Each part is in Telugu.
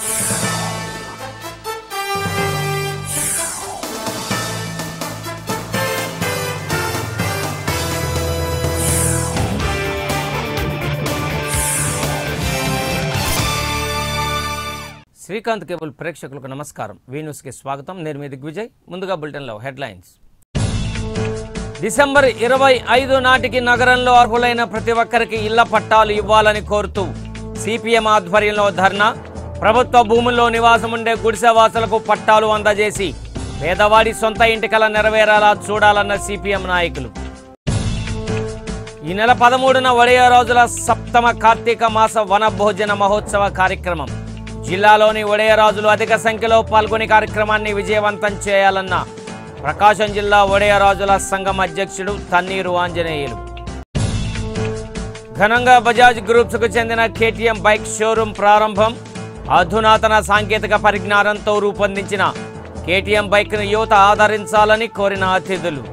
శ్రీకాంత్ కేబుల్ ప్రేక్షకులకు నమస్కారం వీ న్యూస్కి స్వాగతం నేను మీ దిగ్విజయ్ ముందుగా బులెటిన్లో హెడ్లైన్స్ డిసెంబర్ ఇరవై ఐదు నాటికి నగరంలో అర్హులైన ప్రతి ఒక్కరికి ఇళ్ల పట్టాలు ఇవ్వాలని కోరుతూ సిపిఎం ఆధ్వర్యంలో ధర్నా ప్రభుత్వ భూముల్లో నివాసం ఉండే గుడిసెవాసులకు పట్టాలు అందజేసి పేదవాడి సొంత ఇంటికల నెరవేరేలా చూడాలన్న సిపిఎం నాయకులు ఈ నెల పదమూడున వడయ రోజుల సప్తమ కార్తీక మాస వన భోజన మహోత్సవ కార్యక్రమం జిల్లాలోని ఒడయరాజులు అధిక సంఖ్యలో పాల్గొని కార్యక్రమాన్ని విజయవంతం చేయాలన్న ప్రకాశం జిల్లా ఒడయరాజుల సంఘం అధ్యక్షుడు తన్నీరు ఆంజనేయులు ఘనంగా బజాజ్ గ్రూప్స్కు చెందిన కేటీఎం బైక్ షోరూం ప్రారంభం అధునాతన సాంకేతిక పరిజ్ఞానంతో రూపొందించిన కేటీఎం బైక్ను యువత ఆదరించాలని కోరిన అతిథులు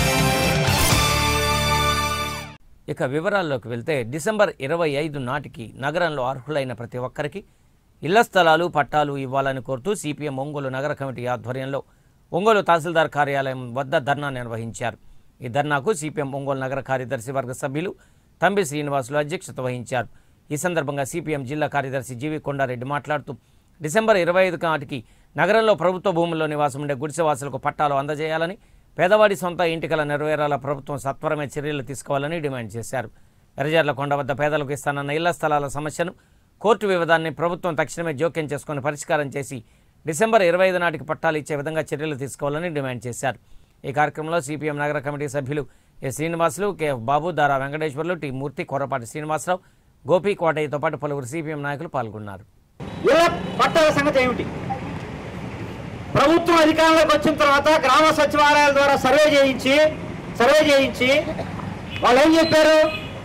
ఇక వివరాల్లోకి వెళ్తే డిసెంబర్ ఇరవై ఐదు నాటికి నగరంలో అర్హులైన ప్రతి ఒక్కరికి ఇళ్ల స్థలాలు పట్టాలు ఇవ్వాలని కోరుతూ సిపిఎం ఒంగోలు నగర కమిటీ ఆధ్వర్యంలో ఒంగోలు తహసీల్దార్ కార్యాలయం వద్ద ధర్నా నిర్వహించారు ఈ ధర్నాకు సిపిఎం ఒంగోలు నగర కార్యదర్శి వర్గ సభ్యులు తంబి శ్రీనివాసులు అధ్యక్షత వహించారు ఈ సందర్భంగా సిపిఎం జిల్లా కార్యదర్శి జీవి కొండారెడ్డి మాట్లాడుతూ డిసెంబర్ ఇరవై ఐదు నాటికి నగరంలో ప్రభుత్వ భూముల్లో నివాసం ఉండే గుడిసెవాసులకు పట్టాలు అందజేయాలని పేదవాడి సొంత ఇంటికల నెరవేరాల ప్రభుత్వం సత్వరమే చర్యలు తీసుకోవాలని డిమాండ్ చేశారు ఎర్రజర్ల కొండ వద్ద పేదలకు ఇస్తానన్న ఇళ్ల స్థలాల సమస్యను కోర్టు వివాదాన్ని ప్రభుత్వం తక్షణమే జోక్యం చేసుకుని పరిష్కారం చేసి డిసెంబర్ ఇరవై ఐదు నాటికి పట్టాలు ఇచ్చే విధంగా చర్యలు తీసుకోవాలని డిమాండ్ చేశారు ఈ కార్యక్రమంలో సిపిఎం నగర కమిటీ సభ్యులు ఏ శ్రీనివాసులు కె బాబు దారా వెంకటేశ్వర్లు టి మూర్తి కొర్రపాటి శ్రీనివాసరావు గోపి కోటయ్యతో పాటు పలువురు సిపిఎం నాయకులు పాల్గొన్నారు ఇళ్ల పట్టాల సంగతి ఏమిటి ప్రభుత్వం అధికారంలోకి వచ్చిన తర్వాత గ్రామ సచివాలయాల ద్వారా సర్వే చేయించి సర్వే చేయించి వాళ్ళు ఏం చెప్పారు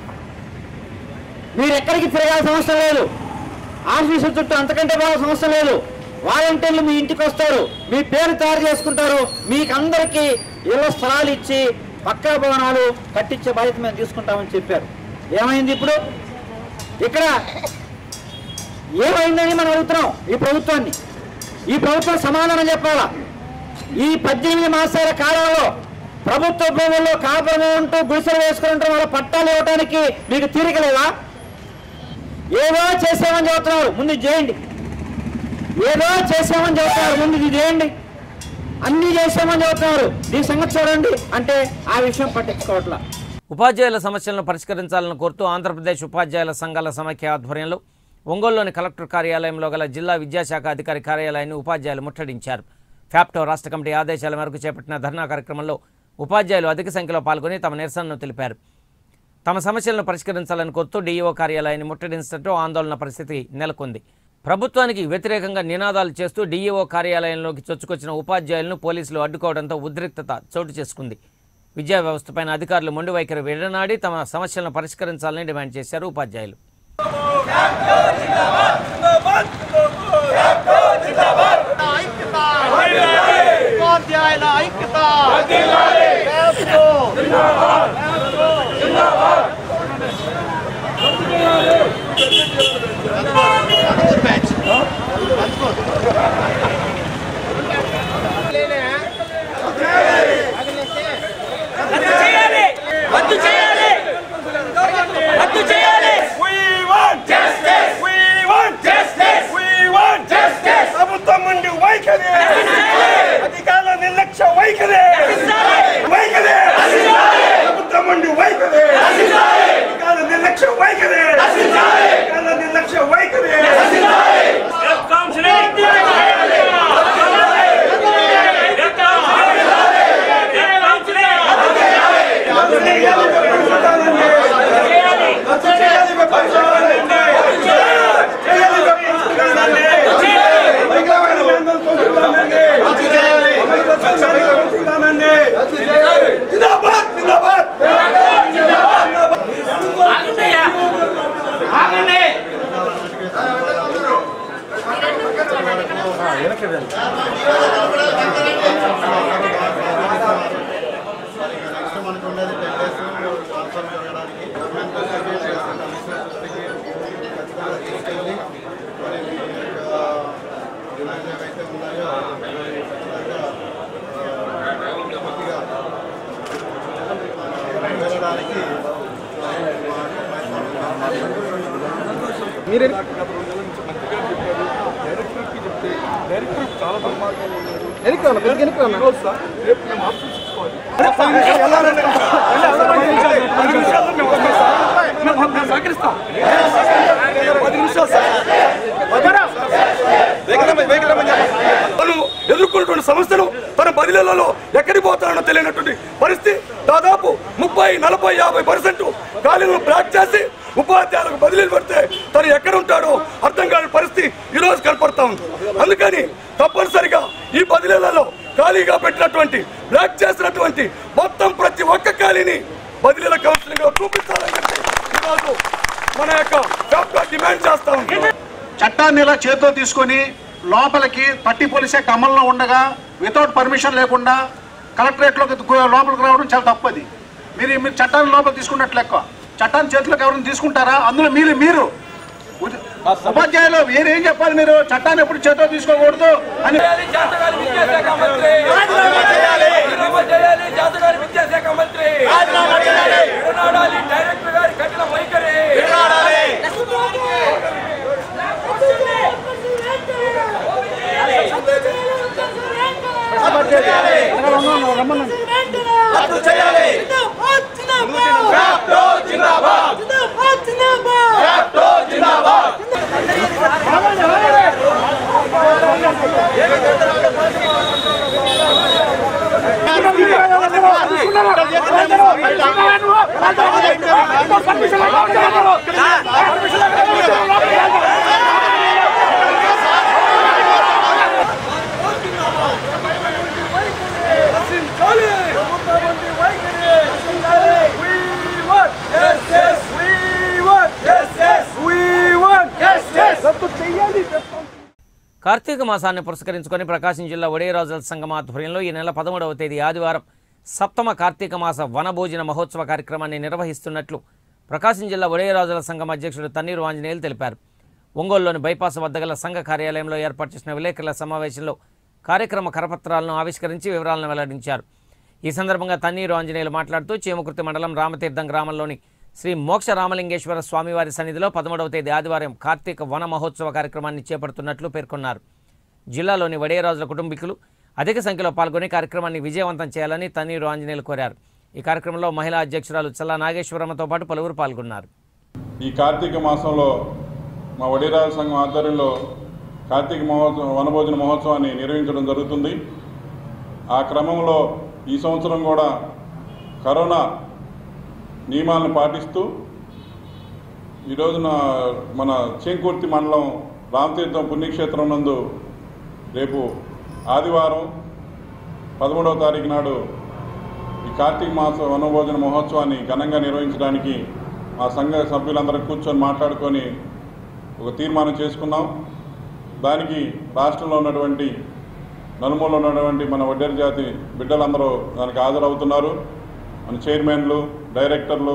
మీరు ఎక్కడికి తిరగాల్సిన అవసరం లేదు ఆఫీసు చుట్టూ అంతకంటే పోవాల్సిన అవసరం లేదు వాలంటీర్లు మీ ఇంటికి వస్తారు మీ పేరు తయారు చేసుకుంటారు మీకు అందరికీ ఇళ్ల స్థలాలు ఇచ్చి పక్కా భవనాలు కట్టించే బాధ్యత మేము తీసుకుంటామని చెప్పారు ఏమైంది ఇప్పుడు ఇక్కడ ఏమైందని మనం అడుగుతున్నాం ఈ ప్రభుత్వాన్ని ఈ ప్రభుత్వం సమాధానం చెప్పాలా ఈ పద్దెనిమిది మాసాల కాలంలో ప్రభుత్వ భూముల్లో కాపురం ఉంటూ గుడిసెలు వేసుకుంటాం వాళ్ళ పట్టాలు ఇవ్వడానికి మీకు తీరిక లేదా ఏదో చేసామని చెబుతున్నారు ముందు ఇది చేయండి ఏదో చేసామని చెబుతున్నారు ముందు ఇది చేయండి అన్నీ చేసామని చెబుతున్నారు ఈ సంగతి చూడండి అంటే ఆ విషయం పట్టించుకోవట్లా ఉపాధ్యాయుల సమస్యలను పరిష్కరించాలని కోరుతూ ఆంధ్రప్రదేశ్ ఉపాధ్యాయుల సంఘాల సమైక్య ఆధ్వర్యంలో ఒంగోలులోని కలెక్టర్ కార్యాలయంలో గల జిల్లా విద్యాశాఖ అధికారి కార్యాలయాన్ని ఉపాధ్యాయులు ముట్టడించారు ఫ్యాప్టో రాష్ట్ర కమిటీ ఆదేశాల మేరకు చేపట్టిన ధర్నా కార్యక్రమంలో ఉపాధ్యాయులు అధిక సంఖ్యలో పాల్గొని తమ నిరసనను తెలిపారు తమ సమస్యలను పరిష్కరించాలని కోరుతూ డీఈఓ కార్యాలయాన్ని ముట్టడించడంతో ఆందోళన పరిస్థితి నెలకొంది ప్రభుత్వానికి వ్యతిరేకంగా నినాదాలు చేస్తూ డీఈఓ కార్యాలయంలోకి చొచ్చుకొచ్చిన ఉపాధ్యాయులను పోలీసులు అడ్డుకోవడంతో ఉద్రిక్తత చోటు చేసుకుంది విద్యా వ్యవస్థపైన అధికారులు మొండి వైఖరి విడనాడి తమ సమస్యలను పరిష్కరించాలని డిమాండ్ చేశారు ఉపాధ్యాయులు ఉపాధ్యాయుల ఐక్యత We want justice. We want justice. We want justice. ప్రభుత్వం నుండి వైఖరి అధికారుల నిర్లక్ష్య వైఖరి వైఖరి ప్రభుత్వం నుండి వైఖరి అధికారుల నిర్లక్ష్య వైఖరి అధికారుల నిర్లక్ష్య వైఖరి జిందాబాద్ జిందాబాద్ మనకు ఉండేది టెన్ డేస్ ట్రాన్స్ఫర్ జరగడానికి గవర్నమెంట్ దృష్టికి చేసిన సమస్య దృష్టికి ఖచ్చితంగా తీసుకెళ్ళి మరి మీ యొక్క మీరు గత రెండు నెలల నుంచి మంత్రి గారు చెప్పారు డైరెక్టర్కి చెప్తే డైరెక్టర్ చాలా దుర్మార్గంగా ఉన్నాడు ఈరోజు సార్ రేపు మేము ఆప్షన్ తీసుకోవాలి పది నిమిషాల్లో మేము వస్తాం సార్. మేము- మేము సహకరిస్తాం పది నిమిషాలు సార్ తను ఎదుర్కొన్నటువంటి సమస్యలు తన బదిలీలలో ఎక్కడికి పోతాడో తెలియనటువంటి పరిస్థితి దాదాపు ముప్పై నలభై యాభై పర్సెంట్ ఖాళీలను బ్లాక్ చేసి ఉపాధ్యాయులకు బదిలీలు పెడితే తను ఎక్కడ ఉంటాడో అర్థం కాని పరిస్థితి ఈ రోజు కనపడతా ఉంది అందుకని తప్పనిసరిగా ఈ బదిలీలలో ఖాళీగా పెట్టినటువంటి బ్లాక్ చేసినటువంటి మొత్తం ప్రతి ఒక్క ఖాళీని బదిలీల కౌన్సిలింగ్ లో చూపించాలని చెప్పి ఈరోజు మన యొక్క జాబ్ డిమాండ్ చేస్తా ఉంది చట్టాన్ని ఇలా చేతితో తీసుకొని లోపలికి పట్టి పోలీస్ యాక్ట్ అమల్లో ఉండగా వితౌట్ పర్మిషన్ లేకుండా కలెక్టరేట్లోకి గు- లోపలికి రావడం చాలా తప్పది మీరు మీరు చట్టాన్ని లోపల తీసుకున్నట్లు లెక్క చట్టాన్ని చేతిలోకి ఎవరైనా తీసుకుంటారా అందులో మీరు మీరు ఉ- ఉపాధ్యాయులు మీరు ఏం చెప్పాలి మీరు చట్టాన్ని ఎప్పుడు చేతిలో తీసుకోకూడదు అని జాతకాలు విద్యాశాఖ మంత్రి రాజీనామా చేయాలి జాతకాలు విద్యాశాఖ మంత్రి విడనాడాలి డైరెక్టర్ గారి కఠిన వైఖరి రద్దు చేయాలి జిందాబాద్ జిందాబాద్ కార్తీక మాసాన్ని పురస్కరించుకొని ప్రకాశం జిల్లా ఒడేరాజుల సంఘం ఆధ్వర్యంలో ఈ నెల పదమూడవ తేదీ ఆదివారం సప్తమ కార్తీక మాస వనభోజన మహోత్సవ కార్యక్రమాన్ని నిర్వహిస్తున్నట్లు ప్రకాశం జిల్లా ఒడేరాజుల సంఘం అధ్యక్షుడు తన్నీరు ఆంజనేయులు తెలిపారు ఒంగోలులోని బైపాస్ వద్ద గల సంఘ కార్యాలయంలో ఏర్పాటు చేసిన విలేకరుల సమావేశంలో కార్యక్రమ కరపత్రాలను ఆవిష్కరించి వివరాలను వెల్లడించారు ఈ సందర్భంగా తన్నీరు ఆంజనేయులు మాట్లాడుతూ చీమకుర్తి మండలం రామతీర్థం గ్రామంలోని శ్రీ మోక్ష రామలింగేశ్వర స్వామివారి సన్నిధిలో పదమూడవ తేదీ ఆదివారం కార్తీక వన మహోత్సవ కార్యక్రమాన్ని చేపడుతున్నట్లు పేర్కొన్నారు జిల్లాలోని వడేరాజుల కుటుంబీకులు అధిక సంఖ్యలో పాల్గొని కార్యక్రమాన్ని విజయవంతం చేయాలని తన్నీరు ఆంజనేయులు కోరారు ఈ కార్యక్రమంలో మహిళా అధ్యక్షురాలు చల్లా నాగేశ్వరమ్మతో పాటు పలువురు పాల్గొన్నారు ఈ కార్తీక మాసంలో మా వడిరాజ సంఘం ఆధ్వర్యంలో కార్తీక మహోత్సవం వనభోజన మహోత్సవాన్ని నిర్వహించడం జరుగుతుంది ఆ క్రమంలో ఈ సంవత్సరం కూడా కరోనా నియమాలను పాటిస్తూ ఈ రోజున మన చేంకుర్తి మండలం రామతీర్థం పుణ్యక్షేత్రం నందు రేపు ఆదివారం పదమూడవ తారీఖు నాడు ఈ కార్తీక మాస వనభోజన మహోత్సవాన్ని ఘనంగా నిర్వహించడానికి మా సంఘ సభ్యులందరూ కూర్చొని మాట్లాడుకొని ఒక తీర్మానం చేసుకున్నాం దానికి రాష్ట్రంలో ఉన్నటువంటి నలుమూలలో ఉన్నటువంటి మన వడ్డేరు జాతి బిడ్డలందరూ దానికి హాజరవుతున్నారు మన చైర్మన్లు డైరెక్టర్లు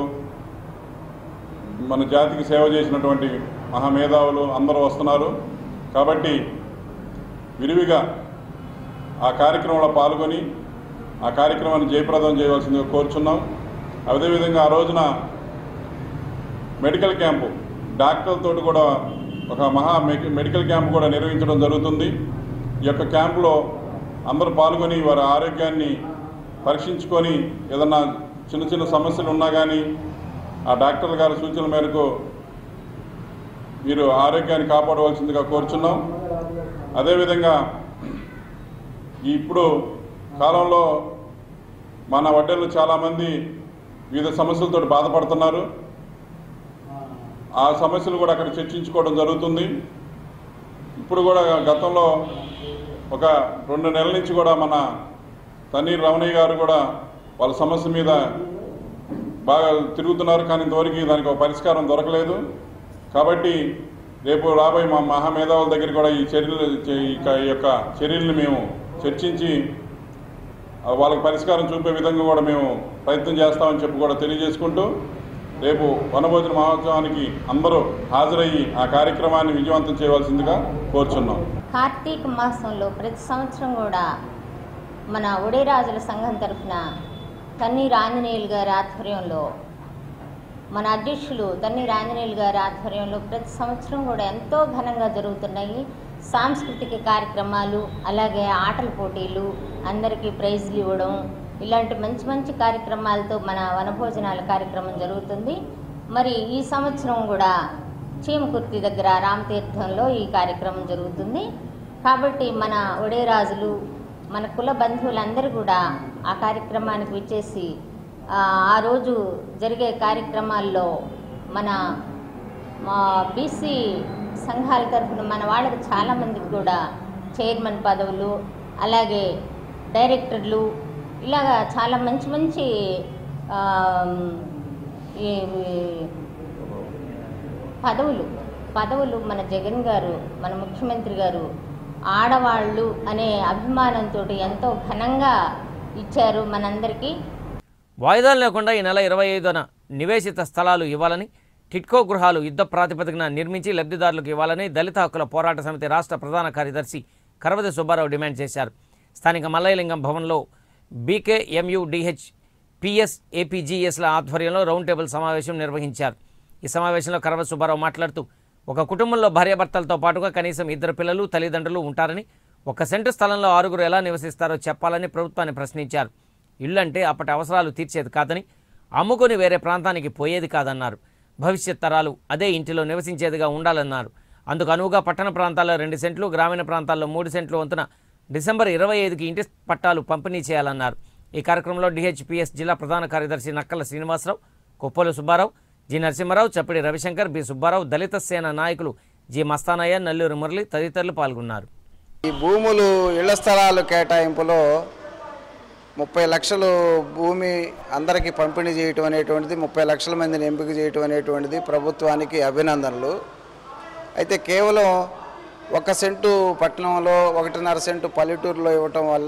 మన జాతికి సేవ చేసినటువంటి మహామేధావులు అందరూ వస్తున్నారు కాబట్టి విరివిగా ఆ కార్యక్రమంలో పాల్గొని ఆ కార్యక్రమాన్ని జయప్రదం చేయవలసిందిగా కోరుచున్నాం అదేవిధంగా ఆ రోజున మెడికల్ క్యాంపు డాక్టర్లతో కూడా ఒక మహా మె- మెడికల్ క్యాంపు కూడా నిర్వహించడం జరుగుతుంది ఈ యొక్క క్యాంపులో అందరూ పాల్గొని వారి ఆరోగ్యాన్ని పరీక్షించుకొని ఏదన్నా చిన్న చిన్న సమస్యలు ఉన్నా కానీ ఆ డాక్టర్ గారి సూచనల మేరకు మీరు ఆరోగ్యాన్ని కాపాడవలసిందిగా కోరుచున్నాం అదేవిధంగా ఈ ఇప్పుడు కాలంలో మన వడ్డెలు చాలామంది వివిధ సమస్యలతో బాధపడుతున్నారు ఆ సమస్యలు కూడా అక్కడ చర్చించుకోవడం జరుగుతుంది ఇప్పుడు కూడా గతంలో ఒక రెండు నెలల నుంచి కూడా మన తన్నీరు రమణయ్య గారు కూడా వాళ్ళ సమస్య మీద బాగా తిరుగుతున్నారు కానీ ఇంతవరకు దానికి ఒక పరిష్కారం దొరకలేదు కాబట్టి రేపు రాబోయే మా మహామేధావుల దగ్గర కూడా ఈ చర్యలు ఈ క- ఈ యొక్క చర్యలను మేము చర్చించి ఆ, వాళ్ళకి పరిష్కారం చూపే విధంగా కూడా మేము ప్రయత్నం చేస్తామని చెప్పి కూడా తెలియజేసుకుంటూ రేపు వనభోజన మహోత్సవానికి అందరూ హాజరయ్యి ఆ కార్యక్రమాన్ని విజయవంతం చేయవలసిందిగా కోరుచున్నాం కార్తీక మాసంలో ప్రతి సంవత్సరం కూడా మన ఒడేరాజుల సంఘం తరఫున కన్నీరు ఆంజనేయులు గారి ఆధ్వర్యంలో మన అధ్యక్షులు తన్నీర్ ఆంజనేయులు గారి ఆధ్వర్యంలో ప్రతి సంవత్సరం కూడా ఎంతో ఘనంగా జరుగుతున్నాయి సాంస్కృతిక కార్యక్రమాలు అలాగే ఆటల పోటీలు అందరికీ ప్రైజ్లు ఇవ్వడం ఇలాంటి మంచి మంచి కార్యక్రమాలతో మన వనభోజనాల కార్యక్రమం జరుగుతుంది మరి ఈ సంవత్సరం కూడా చీమకుర్తి దగ్గర రామతీర్థంలో ఈ కార్యక్రమం జరుగుతుంది కాబట్టి మన ఒడేరాజులు మన కుల బంధువులందరూ కూడా ఆ కార్యక్రమానికి విచ్చేసి ఆ, ఆ రోజు జరిగే కార్యక్రమాల్లో మన మా బీసీ సంఘాల తరఫున మన వాళ్ళకి చాలామందికి కూడా చైర్మన్ పదవులు అలాగే డైరెక్టర్లు ఇలాగా చాలా మంచి మంచి ఆ, ఈ పదవులు పదవులు మన జగన్ గారు మన ముఖ్యమంత్రి గారు ఆడవాళ్ళు అనే అభిమానంతో ఎంతో ఘనంగా ఇచ్చారు మనందరికీ వాయిదాలు లేకుండా ఈ నెల ఇరవై ఐదున నివేశిత స్థలాలు ఇవ్వాలని టిట్కో గృహాలు యుద్ధ ప్రాతిపదికన నిర్మించి లబ్ధిదారులకు ఇవ్వాలని దళిత హక్కుల పోరాట సమితి రాష్ట్ర ప్రధాన కార్యదర్శి కరవది సుబ్బారావు డిమాండ్ చేశారు స్థానిక మల్లయ్యలింగం భవన్లో బీకేఎంయుడిహెచ్ పిఎస్ ఏపీజీఎస్ల ఆధ్వర్యంలో రౌండ్ టేబుల్ సమావేశం నిర్వహించారు ఈ సమావేశంలో కరవ సుబ్బారావు మాట్లాడుతూ ఒక కుటుంబంలో భార్యాభర్తలతో పాటుగా కనీసం ఇద్దరు పిల్లలు తల్లిదండ్రులు ఉంటారని ఒక సెంటు స్థలంలో ఆరుగురు ఎలా నివసిస్తారో చెప్పాలని ప్రభుత్వాన్ని ప్రశ్నించారు ఇల్లు అంటే అప్పటి అవసరాలు తీర్చేది కాదని అమ్ముకొని వేరే ప్రాంతానికి పోయేది కాదన్నారు భవిష్యత్ తరాలు అదే ఇంటిలో నివసించేదిగా ఉండాలన్నారు అందుకు అనువుగా పట్టణ ప్రాంతాల్లో రెండు సెంట్లు గ్రామీణ ప్రాంతాల్లో మూడు సెంట్లు వంతున డిసెంబర్ ఇరవై ఐదుకి ఇంటి పట్టాలు పంపిణీ చేయాలన్నారు ఈ కార్యక్రమంలో డిహెచ్పిఎస్ జిల్లా ప్రధాన కార్యదర్శి నక్కల శ్రీనివాసరావు కొప్పోలు సుబ్బారావు జి నరసింహారావు చప్పిడి రవిశంకర్ బి సుబ్బారావు దళిత సేన నాయకులు జి మస్తానయ్య నల్లూరు మురళి తదితరులు పాల్గొన్నారు ఈ భూములు ఇళ్ల స్థలాలు కేటాయింపులో ముప్పై లక్షలు భూమి అందరికీ పంపిణీ చేయటం అనేటువంటిది ముప్పై లక్షల మందిని ఎంపిక చేయటం అనేటువంటిది ప్రభుత్వానికి అభినందనలు అయితే కేవలం ఒక సెంటు పట్టణంలో ఒకటిన్నర సెంటు పల్లెటూరులో ఇవ్వటం వల్ల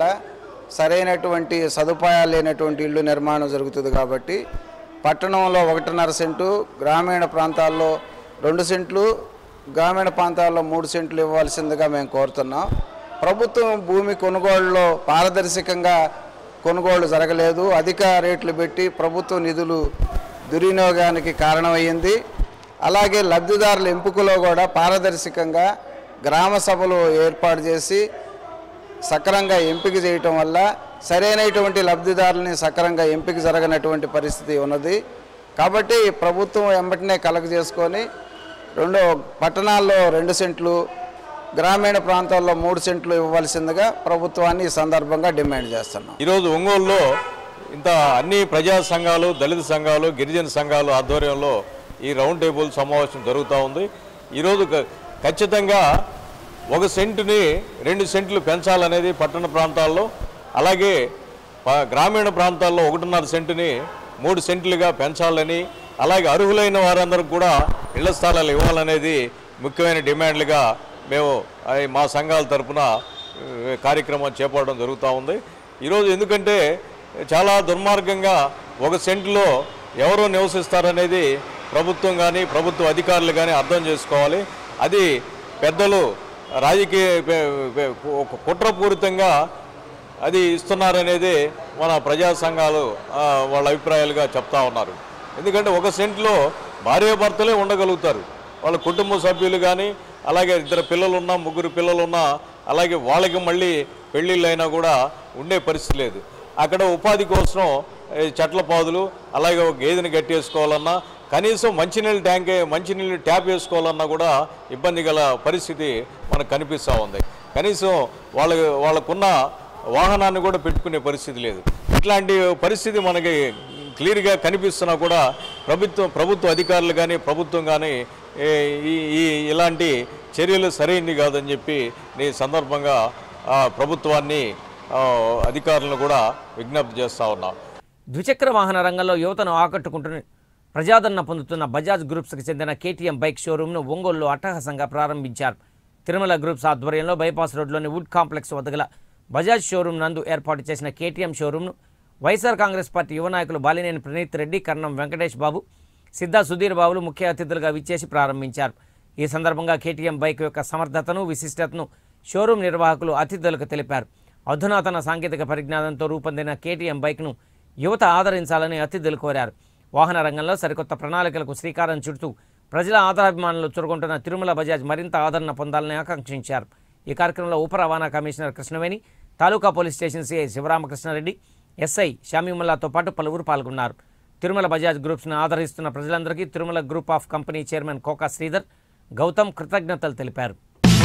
సరైనటువంటి సదుపాయాలు లేనటువంటి ఇళ్ళు నిర్మాణం జరుగుతుంది కాబట్టి పట్టణంలో ఒకటిన్నర సెంటు గ్రామీణ ప్రాంతాల్లో రెండు సెంట్లు గ్రామీణ ప్రాంతాల్లో మూడు సెంట్లు ఇవ్వాల్సిందిగా మేము కోరుతున్నాం ప్రభుత్వం భూమి కొనుగోలులో పారదర్శకంగా కొనుగోలు జరగలేదు అధిక రేట్లు పెట్టి ప్రభుత్వ నిధులు దుర్వినియోగానికి కారణమయ్యింది అలాగే లబ్ధిదారుల ఎంపికలో కూడా పారదర్శకంగా గ్రామ సభలు ఏర్పాటు చేసి సక్రమంగా ఎంపిక చేయటం వల్ల సరైనటువంటి లబ్ధిదారులని సక్రమంగా ఎంపిక జరగనటువంటి పరిస్థితి ఉన్నది కాబట్టి ప్రభుత్వం వెంబటనే కలగ చేసుకొని రెండో పట్టణాల్లో రెండు సెంట్లు గ్రామీణ ప్రాంతాల్లో మూడు సెంట్లు ఇవ్వవలసిందిగా ప్రభుత్వాన్ని ఈ సందర్భంగా డిమాండ్ చేస్తున్నాం ఈరోజు ఒంగోలులో ఇంత అన్ని ప్రజా సంఘాలు దళిత సంఘాలు గిరిజన సంఘాలు ఆధ్వర్యంలో ఈ రౌండ్ టేబుల్ సమావేశం జరుగుతూ ఉంది ఈరోజు ఖ- ఖచ్చితంగా ఒక సెంటుని రెండు సెంట్లు పెంచాలనేది పట్టణ ప్రాంతాల్లో అలాగే ప- గ్రామీణ ప్రాంతాల్లో ఒకటిన్నర సెంటుని మూడు సెంట్లుగా పెంచాలని అలాగే అర్హులైన వారందరికి కూడా ఇళ్ల స్థలాలు ఇవ్వాలనేది ముఖ్యమైన డిమాండ్లుగా మేము అయి మా సంఘాల తరపున ఆ, కార్యక్రమం చేపట్టడం జరుగుతూ ఉంది ఈరోజు ఎందుకంటే చాలా దుర్మార్గంగా ఒక సెంట్లో ఎవరు నివసిస్తారనేది ప్రభుత్వం కానీ ప్రభుత్వ అధికారులు కానీ అర్థం చేసుకోవాలి అది పెద్దలు రాజకీయ పె- పె- ఒక కుట్రపూరితంగా అది ఇస్తున్నారనేది మన ప్రజా సంఘాలు ఆ, వాళ్ళ అభిప్రాయాలుగా చెప్తా ఉన్నారు ఎందుకంటే ఒక సెంట్లో భార్యాభర్తలే ఉండగలుగుతారు వాళ్ళ కుటుంబ సభ్యులు కానీ అలాగే ఇద్దరు పిల్లలు ఉన్నా ముగ్గురు పిల్లలు ఉన్నా అలాగే వాళ్ళకి మళ్ళీ పెళ్ళిళ్ళు అయినా కూడా ఉండే పరిస్థితి లేదు అక్కడ ఉపాధి కోసం ఈ చెట్ల పాదులు అలాగే ఒక గేదెని కట్టేసుకోవాలన్నా కనీసం మంచినీళ్ళ ట్యాంక్ మంచినీళ్ళు ట్యాప్ వేసుకోవాలన్నా కూడా ఇబ్బంది గల పరిస్థితి మనకు కనిపిస్తూ ఉంది కనీసం వాళ్ళ వాళ్ళకున్న వాహనాన్ని కూడా పెట్టుకునే పరిస్థితి లేదు ఇట్లాంటి పరిస్థితి మనకి క్లియర్గా కనిపిస్తున్నా కూడా ప్రభుత్వం ప్రభుత్వ అధికారులు కానీ ప్రభుత్వం కానీ ఈ ఈ ఇలాంటి చర్యలు సరైనది కాదని చెప్పి నేను ఈ సందర్భంగా ఆ, ప్రభుత్వాన్ని ఆ, అధికారులను కూడా విజ్ఞప్తి చేస్తా ఉన్నా ద్విచక్ర వాహన రంగంలో యువతను ఆకట్టుకుంటున్న ప్రజాదరణ పొందుతున్న బజాజ్ గ్రూప్స్కి చెందిన కేటీఎం బైక్ షోరూంను ఒంగోలులో అట్టహాసంగా ప్రారంభించారు తిరుమల గ్రూప్స్ ఆధ్వర్యంలో బైపాస్ రోడ్లోని వుడ్ కాంప్లెక్స్ వద్ద గల బజాజ్ షోరూం నందు ఏర్పాటు చేసిన కేటీఎం షోరూంను వైఎస్ఆర్ కాంగ్రెస్ పార్టీ యువ నాయకులు బాలినేని ప్రణీత్ రెడ్డి కర్ణం వెంకటేష్ బాబు సిద్ధా సుధీర్ బాబులు ముఖ్య అతిథులుగా విచ్చేసి ప్రారంభించారు ఈ సందర్భంగా కేటీఎం బైక్ యొక్క సమర్థతను విశిష్టతను షోరూం నిర్వాహకులు అతిథులకు తెలిపారు అధునాతన సాంకేతిక పరిజ్ఞానంతో రూపొందిన కేటీఎం బైక్ను యువత ఆదరించాలని అతిథులు కోరారు వాహన రంగంలో సరికొత్త ప్రణాళికలకు శ్రీకారం చుడుతూ ప్రజల ఆదరాభిమానులు చురుకుంటున్న తిరుమల బజాజ్ మరింత ఆదరణ పొందాలని ఆకాంక్షించారు ఈ కార్యక్రమంలో ఉప రవాణా commissioner Krishnaveni taluka police station CI Sivaramakrishnareddy SI షామీముల్లాతో పాటు పలువురు పాల్గొన్నారు తిరుమల బజాజ్ గ్రూప్స్ను ఆదరిస్తున్న ప్రజలందరికీ Tirumala group of company chairman Koka Sridhar Gautam కృతజ్ఞతలు తెలిపారు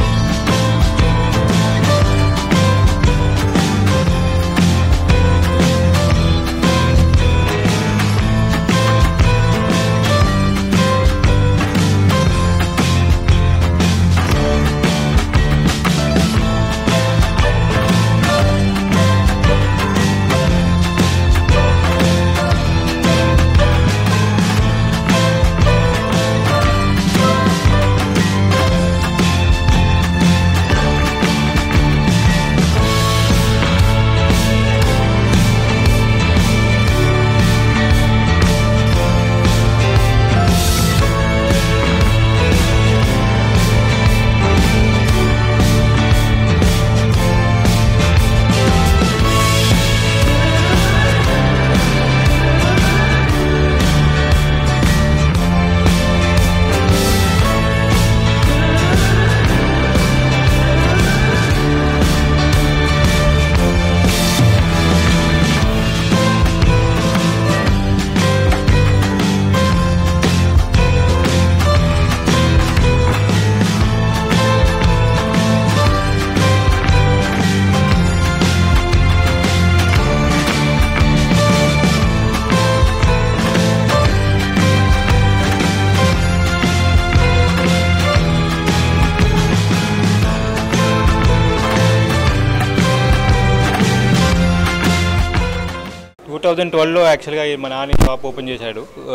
టూ థౌజండ్ ట్వెల్వ్లో యాక్చువల్గా ఈ మా నాని షాప్ ఓపెన్ చేశాడు ఆ,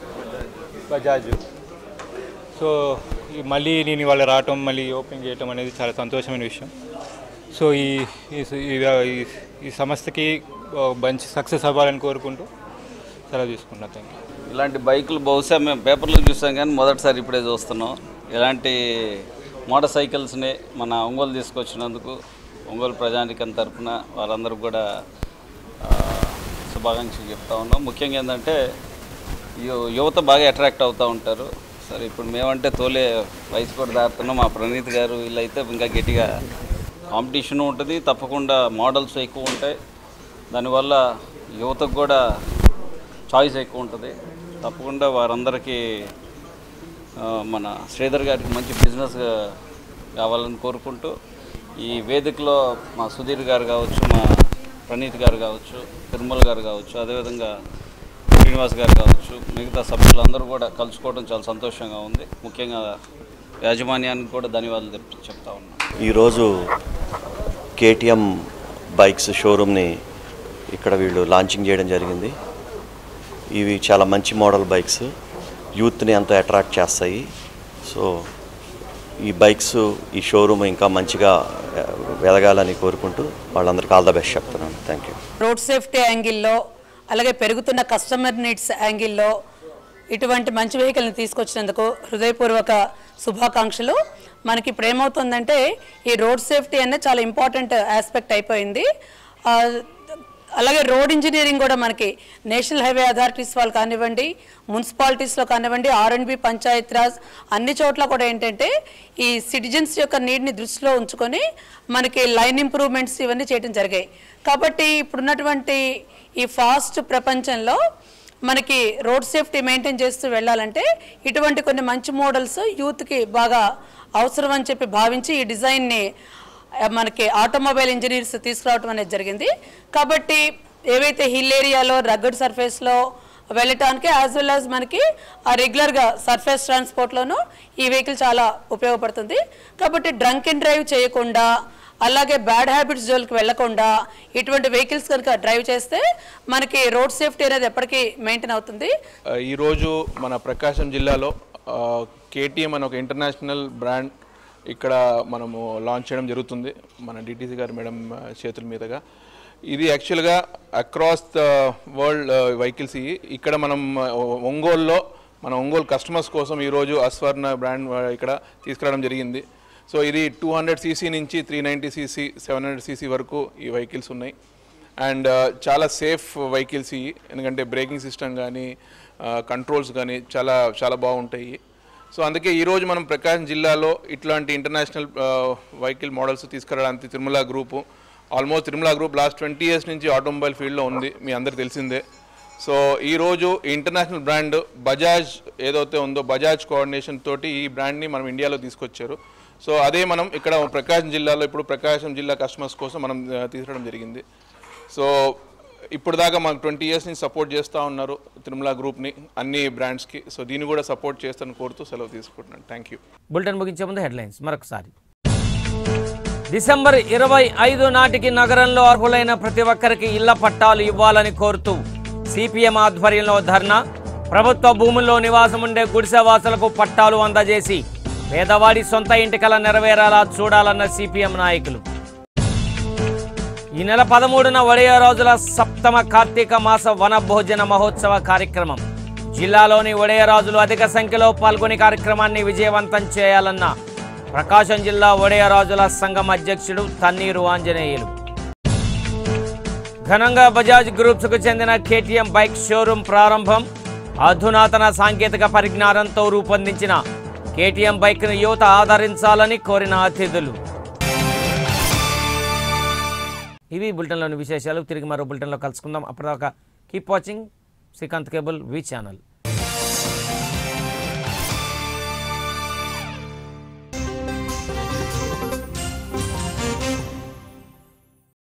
బజాజ్ సో ఈ మళ్ళీ నేను ఇవాళ రావటం మళ్ళీ ఓపెన్ చేయటం అనేది చాలా సంతోషమైన విషయం సో ఈ ఈ ఈ- ఈ సంస్థకి ఆ, మంచి సక్సెస్ అవ్వాలని కోరుకుంటూ సెలవు తీసుకున్నాను థ్యాంక్ యూ ఇలాంటి బైకులు బహుశా మేము పేపర్లో చూసాం కానీ మొదటిసారి ఇప్పుడే చూస్తున్నాం ఇలాంటి మోటార్ సైకిల్స్ని మన ఒంగోలు తీసుకొచ్చినందుకు ఒంగోలు ప్రజానికం తరపున వాళ్ళందరూ కూడా ఆ, శుభాకాంక్షలు చెప్తా ఉన్నాం ముఖ్యంగా ఏంటంటే యు- యువత బాగా అట్రాక్ట్ అవుతూ ఉంటారు సరే ఇప్పుడు మేమంటే తోలే వయసు కూడా దాటుతున్నాం మా ప్రణీత్ గారు వీళ్ళైతే ఇంకా గట్టిగా కాంపిటీషన్ ఉంటుంది తప్పకుండా మోడల్స్ ఎక్కువ ఉంటాయి దానివల్ల యువతకు కూడా చాయిస్ ఎక్కువ ఉంటుంది తప్పకుండా వారందరికీ ఆ, మన శ్రీధర్ గారికి మంచి బిజినెస్ కావాలని కోరుకుంటూ ఈ వేదికలో మా సుధీర్ గారు కావచ్చు మా ప్రణీత్ గారు కావచ్చు తిరుమల గారు కావచ్చు అదేవిధంగా శ్రీనివాస్ గారు కావచ్చు మిగతా సభ్యులందరూ కూడా కలుసుకోవడం చాలా సంతోషంగా ఉంది ముఖ్యంగా యాజమాన్యానికి కూడా ధన్యవాదాలు చెప్- చెప్తా ఉన్నాను ఈరోజు కేటీఎం బైక్స్ షోరూమ్ని ఇక్కడ వీళ్ళు లాంచింగ్ చేయడం జరిగింది ఇవి చాలా మంచి మోడల్ బైక్స్ యూత్ని ఎంతో అట్రాక్ట్ చేస్తాయి సో ఈ బైక్స్ ఈ షోరూమ్ ఇంకా మంచిగా ఆ, ఎదగాలని కోరుకుంటూ వాళ్ళందరికీ ఆల్ ద బెస్ట్ చెప్తున్నాను థ్యాంక్ యూ రోడ్ సేఫ్టీ యాంగిల్లో అలాగే పెరుగుతున్న కస్టమర్ నీడ్స్ యాంగిల్లో ఇటువంటి మంచి వెహికల్ని తీసుకొచ్చినందుకు హృదయపూర్వక శుభాకాంక్షలు మనకి ఇప్పుడు ఏమవుతుందంటే ఈ రోడ్ సేఫ్టీ అనేది చాలా ఇంపార్టెంట్ ఆస్పెక్ట్ అయిపోయింది ఆ, అలాగే రోడ్ ఇంజనీరింగ్ కూడా మనకి నేషనల్ హైవే అథారిటీస్ వాళ్ళు కానివ్వండి మున్సిపాలిటీస్లో కానివ్వండి ఆర్ఎండ్బి పంచాయత్ రాజ్ అన్ని చోట్ల కూడా ఏంటంటే ఈ సిటిజన్స్ యొక్క నీడ్ని దృష్టిలో ఉంచుకొని మనకి లైన్ ఇంప్రూవ్మెంట్స్ ఇవన్నీ చేయడం జరిగాయి కాబట్టి ఇప్పుడున్నటువంటి ఈ ఫాస్ట్ ప్రపంచంలో మనకి రోడ్ సేఫ్టీ మెయింటైన్ చేస్తూ వెళ్ళాలంటే ఇటువంటి కొన్ని మంచి మోడల్స్ యూత్కి బాగా అవసరం అని చెప్పి భావించి ఈ డిజైన్ని ఆ, మనకి ఆటోమొబైల్ ఇంజనీర్స్ తీసుకురావడం అనేది జరిగింది కాబట్టి ఏవైతే హిల్ ఏరియాలో రగ్గడ్ సర్ఫేస్లో వెళ్ళటానికి యాజ్ వెల్ యాజ్ మనకి ఆ రెగ్యులర్గా సర్ఫేస్ ట్రాన్స్పోర్ట్లోనూ ఈ వెహికల్ చాలా ఉపయోగపడుతుంది కాబట్టి డ్రంక్ అండ్ డ్రైవ్ చేయకుండా అలాగే బ్యాడ్ హ్యాబిట్స్ జోలికి వెళ్లకుండా ఇటువంటి వెహికల్స్ కనుక డ్రైవ్ చేస్తే మనకి రోడ్ సేఫ్టీ అనేది ఎప్పటికీ మెయింటైన్ అవుతుంది ఆ, ఈరోజు మన ప్రకాశం జిల్లాలో కేటీఎం అనే ఒక ఇంటర్నేషనల్ బ్రాండ్ ఇక్కడ మనము లాంచ్ చేయడం జరుగుతుంది మన డిటీసీ గారు మేడం ఆ, చేతుల మీదుగా ఇది యాక్చువల్గా అక్రాస్ ద వరల్డ్ వెహికల్స్ ఇవి ఇక్కడ మనం ఆ, ఒంగోలులో మన ఒంగోలు కస్టమర్స్ కోసం ఈరోజు అస్వర్ణ బ్రాండ్ ఆ, ఇక్కడ తీసుకురావడం జరిగింది సో ఇది టూ హండ్రెడ్ సీసీ నుంచి three ninety CC seven hundred CC వరకు ఈ వెహికల్స్ ఉన్నాయి అండ్ చాలా సేఫ్ వెహికల్స్ ఇవి ఎందుకంటే బ్రేకింగ్ సిస్టమ్ కానీ కంట్రోల్స్ కానీ చాలా చాలా బాగుంటాయి సో అందుకే ఈరోజు మనం ప్రకాశం జిల్లాలో ఇట్లాంటి ఇంటర్నేషనల్ వెహికల్ మోడల్స్ తీసుకురావడానికి Tirumala group almost Tirumala group last twenty years నుంచి ఆటోమొబైల్ ఫీల్డ్లో ఉంది మీ అందరికి తెలిసిందే సో ఈరోజు ఈ ఇంటర్నేషనల్ బ్రాండ్ బజాజ్ ఏదైతే ఉందో బజాజ్ కోఆర్డినేషన్ తోటి ఈ బ్రాండ్ని మనం ఇండియాలో తీసుకొచ్చారు సో అదే మనం ఇక్కడ ప్రకాశం జిల్లాలో ఇప్పుడు ప్రకాశం జిల్లా కస్టమర్స్ కోసం మనం ఆ, తీసుకురావడం జరిగింది సో ఇప్పుడు దాకా మాకు ట్వంటీ ఇయర్స్ నుంచి సపోర్ట్ చేస్తూ ఉన్నారు తిరుమల గ్రూప్ని అన్ని బ్రాండ్స్కి సో దీన్ని కూడా సపోర్ట్ చేస్తాను కోరుతూ సెలవు తీసుకుంటున్నాను థ్యాంక్ యూ బులెటిన్ ముగించే ముందు హెడ్లైన్స్ మరొకసారి డిసెంబర్ ఇరవై ఐదు నాటికి నగరంలో అర్హులైన ప్రతి ఒక్కరికి ఇళ్ల పట్టాలు ఇవ్వాలని కోరుతూ సిపిఎం ఆధ్వర్యంలో ధర్నా ప్రభుత్వ భూముల్లో నివాసం ఉండే గుడిసెవాసులకు పట్టాలు అందజేసి పేదవాడి సొంత ఇంటికల నెరవేరేలా చూడాలన్న సిపిఎం నాయకులు ఈ నెల పదమూడున వడియ రోజుల సప్తమ కార్తీక మాస వన భోజన మహోత్సవ కార్యక్రమం జిల్లాలోని ఒడయరాజులు అధిక సంఖ్యలో పాల్గొని కార్యక్రమాన్ని విజయవంతం చేయాలన్న ప్రకాశం జిల్లా ఒడయరాజుల సంఘం అధ్యక్షుడు తన్నీరు ఆంజనేయులు ఘనంగా బజాజ్ గ్రూప్స్కు చెందిన కేటీఎం బైక్ షోరూం ప్రారంభం అధునాతన సాంకేతిక పరిజ్ఞానంతో రూపొందించిన కేటీఎం బైక్ను యువత ఆదరించాలని కోరిన అతిథులు ఇవి బులెటిన్లోని విశేషాలు తిరిగి మరో బులెటిన్లో కలుసుకుందాం అప్పటిదాకా keep watching Srikanth cable V channel